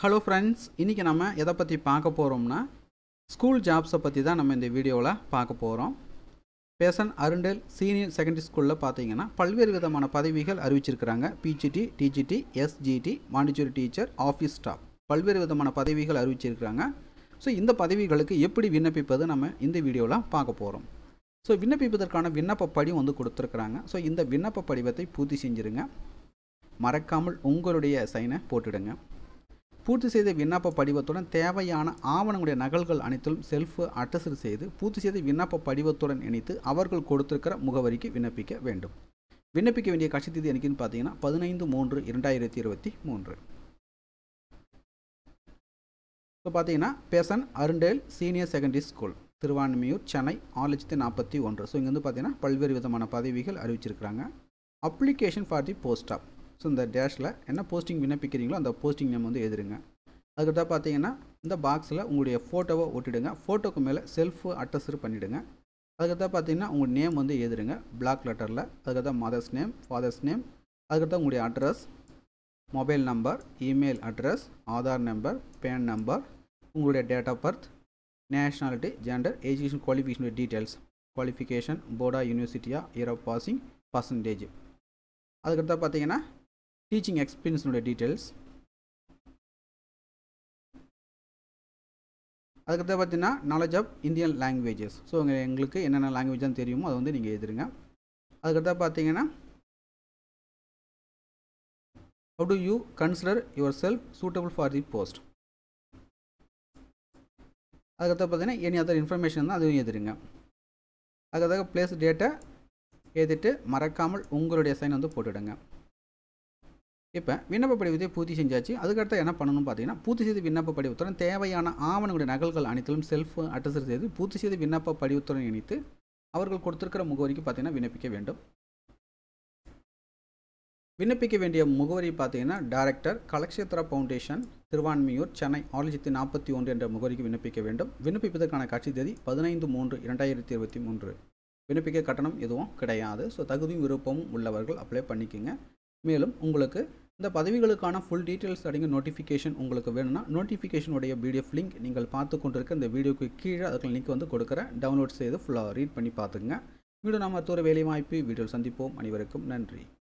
hello friends இன்றைக்கி நம்ம எதை பற்றி பார்க்க போகிறோம்னா ஸ்கூல் ஜாப்ஸை பற்றி தான் நம்ம இந்த வீடியோவில் பார்க்க போகிறோம் பேசன் அருண்டல் சீனியர் செகண்டரி ஸ்கூலில் பார்த்தீங்கன்னா பல்வேறு விதமான பதவிகள் அறிவிச்சிருக்கிறாங்க PGT TGT SGT Montessori teacher office staff பல்வேறு விதமான பதவிகள் அறிவிச்சிருக்கிறாங்க ஸோ இந்த பதவிகளுக்கு எப்படி விண்ணப்பிப்பது நம்ம இந்த வீடியோவில் பார்க்க போகிறோம் ஸோ விண்ணப்பிப்பதற்கான விண்ணப்ப படிவம் வந்து கொடுத்துருக்குறாங்க ஸோ இந்த விண்ணப்ப படிவத்தை பூர்த்தி செஞ்சுருங்க மறக்காமல் உங்களுடைய சைனை போட்டுடுங்க பூர்த்தி செய்த விண்ணப்ப படிவத்துடன் தேவையான ஆவணங்களுடைய நகல்கள் அனைத்திலும் செல்ஃப் அட்டஸ்ட் செய்து பூர்த்தி செய்த விண்ணப்ப படிவத்துடன் இணைத்து அவர்கள் கொடுத்திருக்கிற முகவரிக்கு விண்ணப்பிக்க வேண்டும் விண்ணப்பிக்க வேண்டிய கட்சி தேதி எனக்குன்னு பார்த்தீங்கன்னா பதினைந்து மூன்று இரண்டாயிரத்தி இருபத்தி மூன்று இப்போ பார்த்தீங்கன்னா Besant Arundale senior secondary school Thiruvanmiyur Chennai ஆறு லட்சத்தி நாற்பத்தி ஒன்று ஸோ இங்கே வந்து பார்த்தீங்கன்னா பல்வேறு விதமான பதவிகள் அறிவிச்சிருக்கிறாங்க application for the post of so இந்த டேஷில் என்ன போஸ்டிங் விண்ணப்பிக்கிறீங்களோ அந்த போஸ்டிங் நேம் வந்து எழுதுருங்க அதுக்கடுத்தா பார்த்தீங்கன்னா இந்த பாக்ஸில் உங்களுடைய ஃபோட்டோவை ஒட்டிடுங்க ஃபோட்டோக்கு மேலே செல்ஃப் அட்டஸ்ட் பண்ணிவிடுங்க அதுக்கடுத்தா பார்த்தீங்கன்னா உங்கள் நேம் வந்து எழுதுருங்க பிளாக் லெட்டரில் அதுக்கடுத்தா மதர்ஸ் நேம் ஃபாதர்ஸ் நேம் அதுக்கடுத்தா உங்களுடைய address mobile number email address Aadhaar number PAN number உங்களுடைய date of birth nationality gender education qualification details qualification போர்டா யூனிவர்சிட்டியா இயர் ஆஃப் பாசிங் பர்சன்டேஜ் அதுக்கடுத்தா பார்த்தீங்கன்னா டீச்சிங் எக்ஸ்பீரியன்ஸினுடைய டீட்டெயில்ஸ் அதுக்கடுத்து பார்த்தீங்கன்னா knowledge of Indian languages so உங்கள் எங்களுக்கு என்னென்ன லாங்குவேஜ் தான் தெரியுமோ அதை வந்து நீங்கள் எழுதுருங்க அதுக்கடுத்தா பார்த்தீங்கன்னா how do you consider yourself suitable for the post அதுக்கடுத்து பார்த்தீங்கன்னா எனி அதர் இன்ஃபர்மேஷன் தான் அதுவும் எழுதுருங்க அதுக்கடுத்த பிளேஸ் டேட்டை எழுதிட்டு மறக்காமல் உங்களுடைய சைன் வந்து போட்டுடுங்க இப்போ விண்ணப்ப படிவத்தை பூர்த்தி செஞ்சாச்சு அதுக்கடுத்து என்ன பண்ணணும் பார்த்தீங்கன்னா பூர்த்தி செய்த விண்ணப்ப படிவத்துடன் தேவையான ஆவணங்களுடைய நகல்கள் அனைத்திலும் செல்ஃப் அட்டஸ்ட் செய்து பூர்த்தி செய்த விண்ணப்ப படிவத்துடன் இணைத்து அவர்கள் கொடுத்திருக்கிற முகவரிக்கு பார்த்தீங்கன்னா விண்ணப்பிக்க வேண்டும் விண்ணப்பிக்க வேண்டிய முகவரி பார்த்தீங்கன்னா டைரக்டர் கலக்ஷேத்ரா ஃபவுண்டேஷன் திருவான்மியூர் சென்னை ஆறு லட்சத்தி நாற்பத்தி ஒன்று என்ற முகவரிக்கு விண்ணப்பிக்க வேண்டும் விண்ணப்பிப்பதற்கான காட்சி தேதி பதினைந்து மூன்று இரண்டாயிரத்தி இருபத்தி மூன்று விண்ணப்பிக்க கட்டணம் எதுவும் கிடையாது ஸோ தகுதியும் விருப்பமும் உள்ளவர்கள் அப்ளை பண்ணிக்கோங்க மேலும் உங்களுக்கு இந்த பதவிகளுக்கான ஃபுல் டீட்டெயில்ஸ் அடங்கிய நோட்டிஃபிகேஷன் உங்களுக்கு வேணும்னா நோட்டிஃபிகேஷனுடைய பிடிஎஃப் லிங்க் நீங்கள் பார்த்து கொண்டிருக்க இந்த வீடியோக்கு கீழே அதுக்கு லிங்க் வந்து கொடுக்குறேன் டவுன்லோட் செய்து ஃபுல்லாக ரீட் பண்ணி பார்த்துங்க மீண்டும் நாம் மற்றொரு வேலை வாய்ப்பு வீடியோ சந்திப்போம் அனைவருக்கும் நன்றி